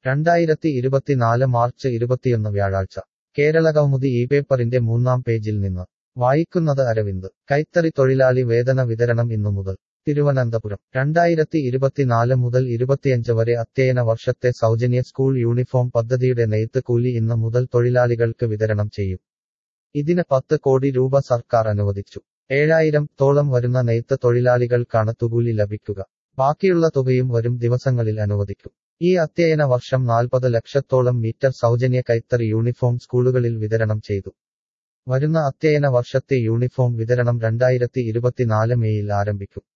രണ്ടായിരത്തി ഇരുപത്തിനാല് മാർച്ച് ഇരുപത്തിയൊന്ന് വ്യാഴാഴ്ച കേരള കൗമുദി ഈ പേപ്പറിന്റെ മൂന്നാം പേജിൽ നിന്ന് വായിക്കുന്നത് അരവിന്ദ് കൈത്തറി തൊഴിലാളി വേതന വിതരണം ഇന്നു മുതൽ തിരുവനന്തപുരം രണ്ടായിരത്തി ഇരുപത്തിനാല് മുതൽ ഇരുപത്തിയഞ്ച് വരെ അധ്യയന വർഷത്തെ സൗജന്യ സ്കൂൾ യൂണിഫോം പദ്ധതിയുടെ നെയ്ത്ത് കൂലി ഇന്ന് മുതൽ തൊഴിലാളികൾക്ക് വിതരണം ചെയ്യും ഇതിന് പത്ത് കോടി രൂപ സർക്കാർ അനുവദിച്ചു ഏഴായിരം തോളം വരുന്ന നെയ്ത്ത് തൊഴിലാളികൾക്കാണ് തുകൂലി ലഭിക്കുക ബാക്കിയുള്ള തുകയും വരും ദിവസങ്ങളിൽ അനുവദിക്കും ഈ അധ്യയന വർഷം നാൽപ്പത് ലക്ഷത്തോളം മീറ്റർ സൗജന്യ കൈത്തറി യൂണിഫോം സ്കൂളുകളിൽ വിതരണം ചെയ്തു വരുന്ന അധ്യയന വർഷത്തെ യൂണിഫോം വിതരണം രണ്ടായിരത്തി ഇരുപത്തിനാല് മേയിൽ ആരംഭിക്കും